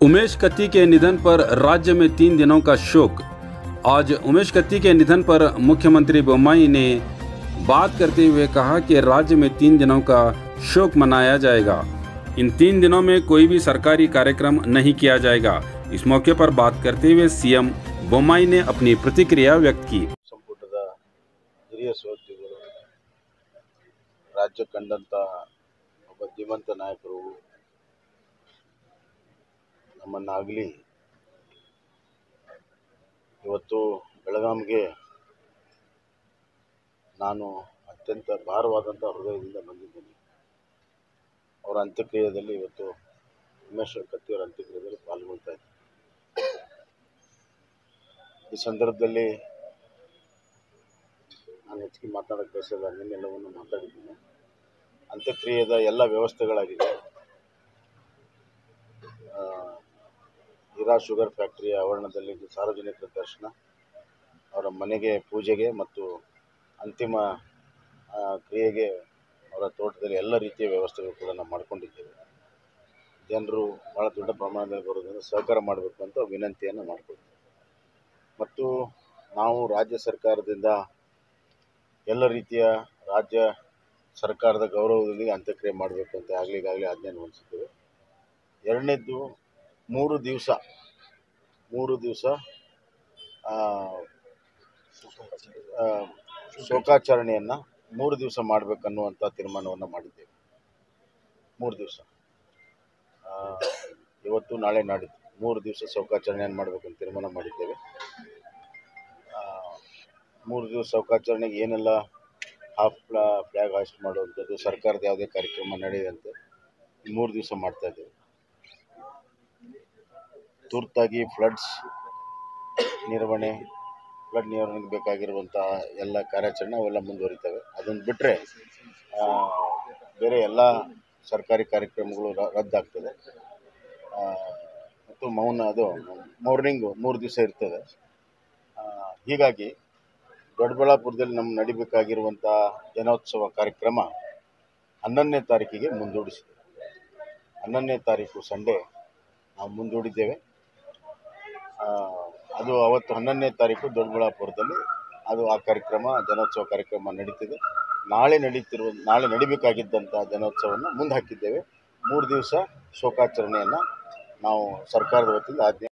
उमेश कत्ती के निधन पर राज्य में तीन दिनों का शोक आज उमेश कत्ती के निधन पर मुख्यमंत्री बोम्मई ने बात करते हुए कहा कि राज्य में तीन दिनों का शोक मनाया जाएगा इन तीन दिनों में कोई भी सरकारी कार्यक्रम नहीं किया जाएगा इस मौके पर बात करते हुए सीएम बोम्मई ने अपनी प्रतिक्रिया व्यक्त की ಸಂಪುಟದ ಹಿರಿಯ ಸಹೋದ್ಯೋಗಿಗಳು ರಾಜ್ಯ ಕಂಡಂಥ ಒಬ್ಬ ಧೀಮಂತ ನಾಯಕರು ನಮ್ಮನ್ನಾಗಲಿ ಇವತ್ತು ಬೆಳಗಾಂಗೆ ನಾನು ಅತ್ಯಂತ ಭಾರವಾದಂಥ ಹೃದಯದಿಂದ ಬಂದಿದ್ದೇನೆ ಅವರ ಅಂತ್ಯಕ್ರಿಯೆಯಲ್ಲಿ ಇವತ್ತು ಉಮೇಶ್ ಕತ್ತಿಯವರ ಅಂತ್ಯಕ್ರಿಯೆಯಲ್ಲಿ ಪಾಲ್ಗೊಳ್ತಾ ಇದ್ದೀನಿ ಈ ಸಂದರ್ಭದಲ್ಲಿ ನಾನು ಹೆಚ್ಚಿಗೆ ಮಾತಾಡೋಕ್ಕೆ ಬಯಸಲ್ಲ ನಿನ್ನೆಲ್ಲವನ್ನು ಮಾತಾಡಿದ್ದೀನಿ ಅಂತ್ಯಕ್ರಿಯೆದ ಎಲ್ಲ ವ್ಯವಸ್ಥೆಗಳಾಗಿದೆ ಆ, ಹೀರಾ ಶುಗರ್ ಫ್ಯಾಕ್ಟರಿಯ ಆವರಣದಲ್ಲಿ ಸಾರ್ವಜನಿಕರ ದರ್ಶನ ಅವರ ಮನೆಗೆ ಪೂಜೆಗೆ ಮತ್ತು ಅಂತಿಮ ಆ, ಕ್ರಿಯೆಗೆ ಅವರ ತೋಟದಲ್ಲಿ ಎಲ್ಲ ರೀತಿಯ ವ್ಯವಸ್ಥೆಗಳು ಕೂಡ ನಾವು ಮಾಡಿಕೊಂಡಿದ್ದೇವೆ ಜನರು ಭಾಳ ದೊಡ್ಡ ಪ್ರಮಾಣದಲ್ಲಿ ಬರೋದ್ರಿಂದ ಸಹಕಾರ ಮಾಡಬೇಕು ಅಂತ ವಿನಂತಿಯನ್ನು ಮಾಡಿಕೊಳ್ತೀವಿ ಮತ್ತು ನಾವು ರಾಜ್ಯ ಸರ್ಕಾರದಿಂದ ಎಲ್ಲ ರೀತಿಯ ರಾಜ್ಯ ಸರ್ಕಾರದ ಗೌರವದೊಂದಿಗೆ ಅಂತ್ಯಕ್ರಿಯೆ ಮಾಡಬೇಕು ಅಂತ ಆಗಲಿಗಾಗಲೇ ಆಜ್ಞೆಯನ್ನು ಹೊಂದಿಸಿದ್ದೇವೆ ಎರಡನೇದ್ದು ಮೂರು ದಿವಸ ಮೂರು ದಿವಸ ಶೋಕಾಚರಣೆಯನ್ನು ಮೂರು ದಿವಸ ಮಾಡಬೇಕನ್ನುವಂಥ ತೀರ್ಮಾನವನ್ನು ಮಾಡಿದ್ದೇವೆ ಮೂರು ದಿವಸ ಇವತ್ತು ನಾಳೆ ನಾಡಿದ್ದು ಮೂರು ದಿವಸ ಶೋಕಾಚರಣೆಯನ್ನು ಮಾಡಬೇಕಂತ ತೀರ್ಮಾನ ಮಾಡಿದ್ದೇವೆ ಆ, ಮೂರು ದಿವಸ ಶೋಕಾಚರಣೆಗೆ ಏನೆಲ್ಲ ಹಾಫ್ ಫ್ಲಾ ಫ್ಲ್ಯಾಗ್ ಹಾಸ್ಟ್ ಮಾಡುವಂಥದ್ದು ಸರ್ಕಾರದ ಯಾವುದೇ ಕಾರ್ಯಕ್ರಮ ನಡೆಯದಂತೆ ಮೂರು ದಿವಸ ಮಾಡ್ತಾ ಇದ್ದೇವೆ ತುರ್ತಾಗಿ ಫ್ಲಡ್ಸ್ ನಿರ್ವಹಣೆ ಫ್ಲಡ್ ನಿರ್ವಹಣೆಗೆ ಬೇಕಾಗಿರುವಂಥ ಎಲ್ಲ ಕಾರ್ಯಾಚರಣೆ ಅವೆಲ್ಲ ಮುಂದುವರಿತವೆ ಅದನ್ನು ಬಿಟ್ಟರೆ ಬೇರೆ ಎಲ್ಲ ಸರ್ಕಾರಿ ಕಾರ್ಯಕ್ರಮಗಳು ರ- ರದ್ದಾಗ್ತದೆ ಆ, ಮತ್ತು ಮೌನ ಅದು ಮಾರ್ನಿಂಗು ಮೂರು ದಿವಸ ಇರ್ತದೆ ಆ, ಹೀಗಾಗಿ ದೊಡ್ಡಬಳ್ಳಾಪುರದಲ್ಲಿ ನಮ್ಮ ನಡಿಬೇಕಾಗಿರುವಂಥ ಜನೋತ್ಸವ ಕಾರ್ಯಕ್ರಮ ಹನ್ನೊಂದನೇ ತಾರೀಕಿಗೆ ಮುಂದೂಡಿಸಿದೆ ಹನ್ನೊಂದನೇ ತಾರೀಕು ಸಂಡೇ ನಾವು ಮುಂದೂಡಿದ್ದೇವೆ ಆ, ಅದು ಅವತ್ತು ಹನ್ನೊಂದನೇ ತಾರೀಕು ದೊಡ್ಡಬಳ್ಳಾಪುರದಲ್ಲಿ ಅದು ಆ ಕಾರ್ಯಕ್ರಮ ಜನೋತ್ಸವ ಕಾರ್ಯಕ್ರಮ ನಡೀತಿದೆ ನಾಳೆ ನಡೀತಿರುವ ನಾಳೆ ನಡಿಬೇಕಾಗಿದ್ದಂಥ ಜನೋತ್ಸವವನ್ನು ಮುಂದೆ ಹಾಕಿದ್ದೇವೆ ಮೂರು ದಿವಸ ಶೋಕಾಚರಣೆಯನ್ನು ನಾವು ಸರ್ಕಾರದ ವತಿಯಿಂದ ಆಜ್ಞೆ